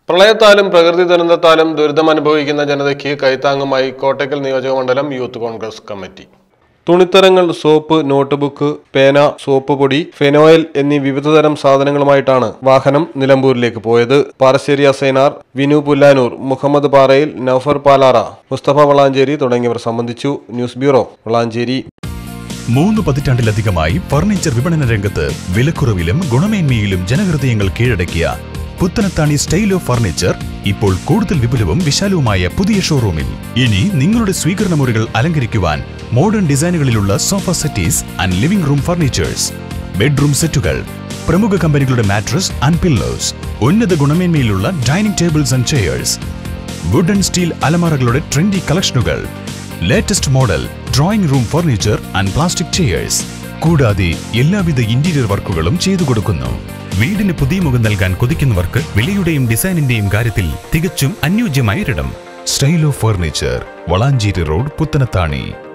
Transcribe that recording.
പ്രളയത്താലും പ്രകൃതി ദുരന്തത്താലും ദുരിതമനുഭവിക്കുന്ന ജനതയ്ക്ക് കൈത്താങ്ങുമായി കോട്ടയ്ക്കൽ നിയോജക മണ്ഡലം യൂത്ത് കോൺഗ്രസ് കമ്മിറ്റി തുണിത്തരങ്ങൾ സോപ്പ് നോട്ട്ബുക്ക് പേന സോപ്പ് പൊടി ഫെനോയിൽ എന്നീ വിവിധതരം സാധനങ്ങളുമായിട്ടാണ് വാഹനം നിലമ്പൂരിലേക്ക് പോയത് പാറശ്ശേരി അസൈനാർ വിനു പുല്ലാനൂർ മുഹമ്മദ് പാറയിൽ നൌഫർ പാലാറ മുസ്തഫ വളാഞ്ചേരി തുടങ്ങിയവർ സംബന്ധിച്ചു ന്യൂസ് ബ്യൂറോ വളാഞ്ചേരി മൂന്ന് പതിറ്റാണ്ടിലധികമായി ഫർണിച്ചർ വിപണന രംഗത്ത് വിലക്കുറവിലും ഗുണമേന്മയിലും ജനഹൃദയങ്ങൾ കീഴടക്കിയ പുത്തനത്താണി സ്റ്റൈൽ ഓഫ് ഫർണിച്ചർ ഇപ്പോൾ കൂടുതൽ വിപുലവും വിശാലവുമായ പുതിയ ഷോറൂമിൽ ഇനി നിങ്ങളുടെ സ്വീകരണ മുറികൾ അലങ്കരിക്കുവാൻ മോഡേൺ ഡിസൈനുകളിലുള്ള sofa settees and living room furnitures bedroom സെറ്റുകൾ പ്രമുഖ കമ്പനികളുടെ മാട്രസ് ആൻഡ് പില്ലോസ് ഉന്നത ഗുണമേന്മയിലുള്ള dining tables and chairs wood and steel അലമാറകളുടെ ട്രെൻഡി കളക്ഷനുകൾ latest model drawing room furniture and plastic chairs കൂടാതെ എല്ലാവിധ ഇന്റീരിയർ വർക്കുകളും ചെയ്തു കൊടുക്കുന്നു വീടിന് പുതിയ മുഖം നൽകാൻ കൊതിക്കുന്നവർക്ക് വിലയുടെയും ഡിസൈനിന്റെയും കാര്യത്തിൽ തികച്ചും അനുയോജ്യമായ ഇടം style of furniture Valanchery road Puthanathani